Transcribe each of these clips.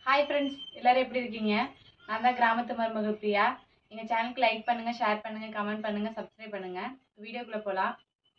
hi friends எல்லாரும் எப்படி இருக்கீங்க நான் தான் கிராமத்து மருமக பிரியா எங்கள் சேனலுக்கு லைக் பண்ணுங்க ஷேர் பண்ணுங்க கமெண்ட் பண்ணுங்க சப்ஸ்கிரைப் பண்ணுங்க வீடியோக்குள்ள போகலாம்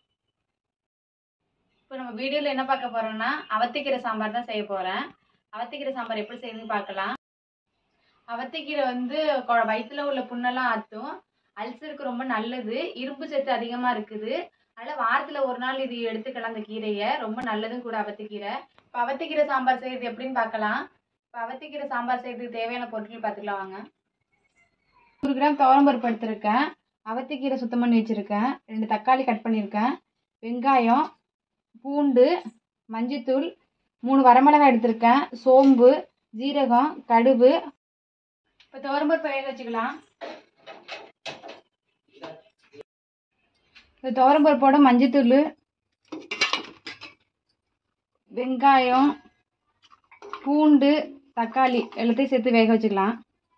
இப்போ நம்ம வீடியோவில் என்ன பார்க்க போறோம்னா அவத்திக்கீரை சாம்பார் தான் செய்ய போகிறேன் அவத்திக்கீரை சாம்பார் எப்படி செய்யுதுன்னு பார்க்கலாம் அவத்திக்கீரை வந்து கொ- வயித்துல உள்ள புண்ணெல்லாம் ஆற்றும் அல்சருக்கு ரொம்ப நல்லது இரும்பு சத்து அதிகமாக இருக்குது அதனால் வாரத்தில் ஒரு நாள் இது எடுத்துக்கலாம் அந்த கீரையை ரொம்ப நல்லதும் கூட அவத்திக்கீரை இப்போ அவத்திக்கீரை சாம்பார் செய்யறது எப்படின்னு பார்க்கலாம் இப்போ அவத்திக்கீரை சாம்பார் செய்யறதுக்கு தேவையான பொருட்கள் பார்த்துக்கலாம் வாங்க நூறு கிராம் துவரம்பருப்பு எடுத்திருக்கேன் அவத்திக்கீரை சுத்தம் பண்ணி வச்சுருக்கேன் ரெண்டு தக்காளி கட் பண்ணியிருக்கேன் வெங்காயம் பூண்டு மஞ்சத்தூள் மூணு வரமிளகாய் எடுத்திருக்கேன் சோம்பு ஜீரகம் கடுகு இப்போ துவரம்பருப்பு வேக வச்சுக்கலாம் இப்போ துவரம்பருப்போட மஞ்சத்தூள் வெங்காயம் பூண்டு தக்காளி எல்லாத்தையும் சேர்த்து வேக வச்சுக்கலாம்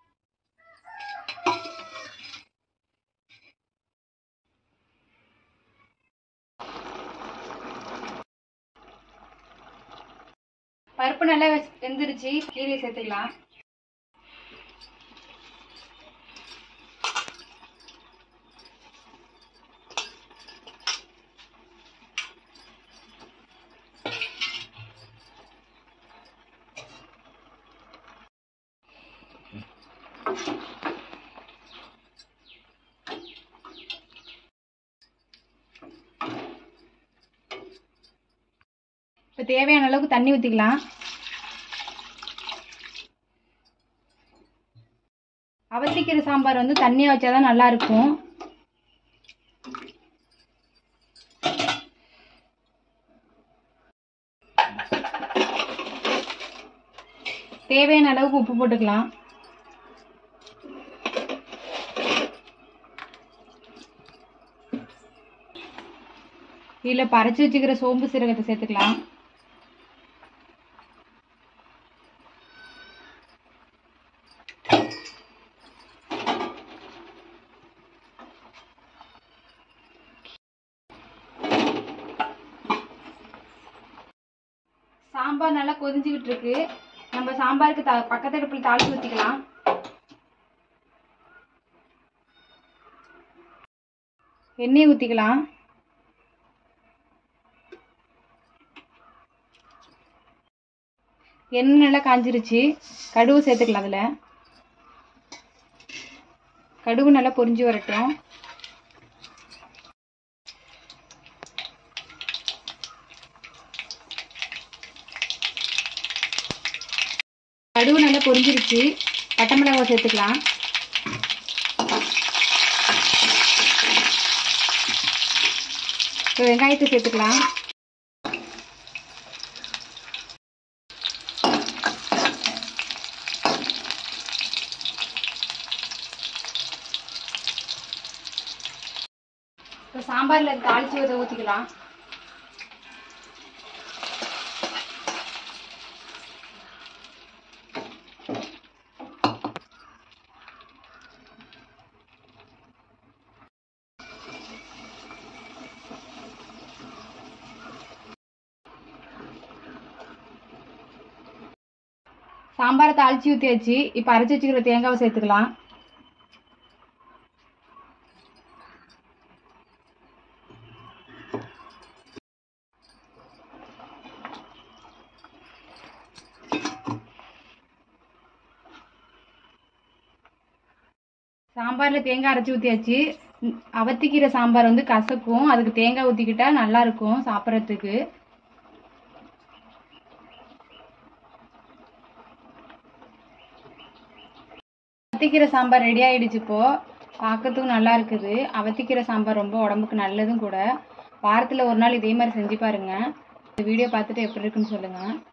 பருப்பு நல்லா வெ- வெந்துருச்சு கீரையை சேர்த்துக்கலாம் இப்போ தேவையான அளவுக்கு தண்ணி ஊற்றிக்கலாம் அவசிக்கிற சாம்பார் வந்து தண்ணியாக வச்சா தான் நல்லா இருக்கும் தேவையான அளவுக்கு உப்பு போட்டுக்கலாம் இதில் பறைச்சி வச்சுக்கிற சோம்பு சீரகத்தை சேர்த்துக்கலாம் சாம்பார் நல்லா கொதிஞ்சுக்கிட்டு இருக்கு நம்ம சாம்பாருக்கு த பக்கத்து அடுப்பில் தாளிச்சு ஊற்றிக்கலாம் எண்ணெய் ஊற்றிக்கலாம் எண்ணெய் நல்லா காஞ்சிருச்சு கடுகு சேர்த்துக்கலாம் அதில் கடுகு நல்லா பொரிஞ்சு வரட்டும் கடுகு நல்லா பொரிஞ்சிருச்சு பட்டை மிளகாய் சேர்த்துக்கலாம் இப்போ வெங்காயத்தை சேர்த்துக்கலாம் இப்போ சாம்பாரில் தாளிச்சு ஊற்ற ஊற்றிக்கலாம் சாம்பாரை தாளிச்சு ஊற்றியாச்சு இப்போ அரைச்சி வச்சுக்கிற தேங்காவை சேர்த்துக்கலாம் சாம்பாரில் தேங்காய் அரைச்சி ஊற்றியாச்சு அவத்திக்கீரை சாம்பார் வந்து கசக்கும் அதுக்கு தேங்காய் ஊற்றிக்கிட்டா நல்லா இருக்கும் சாப்பிட்றதுக்கு அவத்திக்கீரை சாம்பார் ரெடி ஆயிடுச்சு இப்போ பார்க்கறதுக்கும் நல்லா இருக்குது அவத்திக்கீரை சாம்பார் ரொம்ப உடம்புக்கு நல்லதும் கூட வாரத்தில் ஒரு நாள் இதே மாதிரி செஞ்சு பாருங்க இந்த வீடியோ பார்த்துட்டு எப்படி இருக்குன்னு சொல்லுங்கள்